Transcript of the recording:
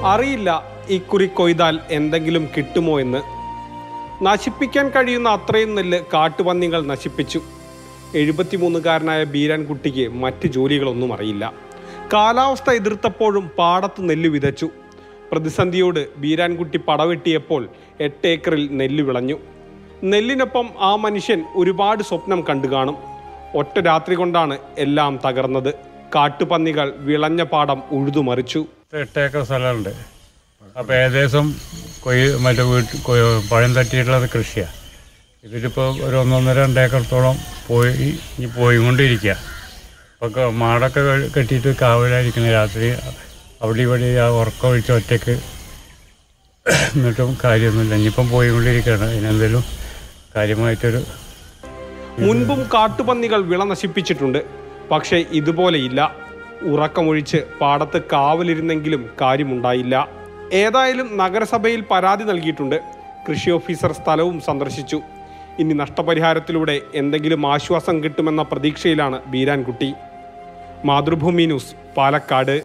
അറിയില്ല ഇക്കുറി കൊയ്താൽ എന്തെങ്കിലും കിട്ടുമോ എന്ന് നശിപ്പിക്കാൻ കഴിയുന്ന അത്രയും നെല്ല് കാട്ടുപന്നികൾ നശിപ്പിച്ചു എഴുപത്തിമൂന്നുകാരനായ ബീരാൻകുട്ടിക്ക് മറ്റ് ജോലികളൊന്നും അറിയില്ല കാലാവസ്ഥ എതിർത്തപ്പോഴും പാടത്ത് നെല്ല് വിതച്ചു പ്രതിസന്ധിയോട് ബീരാൻകുട്ടി പടവെട്ടിയപ്പോൾ എട്ട് ഏക്കറിൽ നെല്ല് വിളഞ്ഞു നെല്ലിനൊപ്പം ആ മനുഷ്യൻ ഒരുപാട് സ്വപ്നം കണ്ടു കാണും ഒറ്റ രാത്രി കൊണ്ടാണ് എല്ലാം തകർന്നത് കാട്ടുപന്നികൾ വിളഞ്ഞ പാടം ഉഴുതുമറിച്ചു എട്ട് ഏക്കർ സ്ഥലമുണ്ട് അപ്പോൾ ഏകദേശം കൊയ്യ് മറ്റേ വീട്ട് കൊയ്യ് പഴം തട്ടിയിട്ടുള്ളത് കൃഷിയാണ് ഇതിലിപ്പോൾ ഒരു ഒന്നൊന്നര രണ്ട് ഏക്കറത്തോളം പോയി ഇനി പോയിക്കൊണ്ടിരിക്കുക അപ്പോൾ മാടൊക്കെ കെ- കെട്ടിയിട്ട് കാവലായിരിക്കുന്ന രാത്രി അവിടെ ഇവിടെ ആ ഉറക്കം ഒഴിച്ച് ഒറ്റയ്ക്ക് എന്നിട്ടും കാര്യമൊന്നുമില്ല ഇനിയിപ്പം പോയിക്കൊണ്ടിരിക്കുകയാണ് അതിനെന്തെങ്കിലും കാര്യമായിട്ടൊരു മുൻപും കാട്ടുപന്നികൾ വിള നശിപ്പിച്ചിട്ടുണ്ട് പക്ഷേ ഇതുപോലെയില്ല ഉറക്കമൊഴിച്ച് പാടത്ത് കാവലിരുന്നെങ്കിലും കാര്യമുണ്ടായില്ല ഏതായാലും നഗരസഭയിൽ പരാതി നൽകിയിട്ടുണ്ട് കൃഷി ഓഫീസർ സ്ഥലവും സന്ദർശിച്ചു ഇനി നഷ്ടപരിഹാരത്തിലൂടെ എന്തെങ്കിലും ആശ്വാസം കിട്ടുമെന്ന പ്രതീക്ഷയിലാണ് ബീരാൻകുട്ടി മാതൃഭൂമി ന്യൂസ് പാലക്കാട്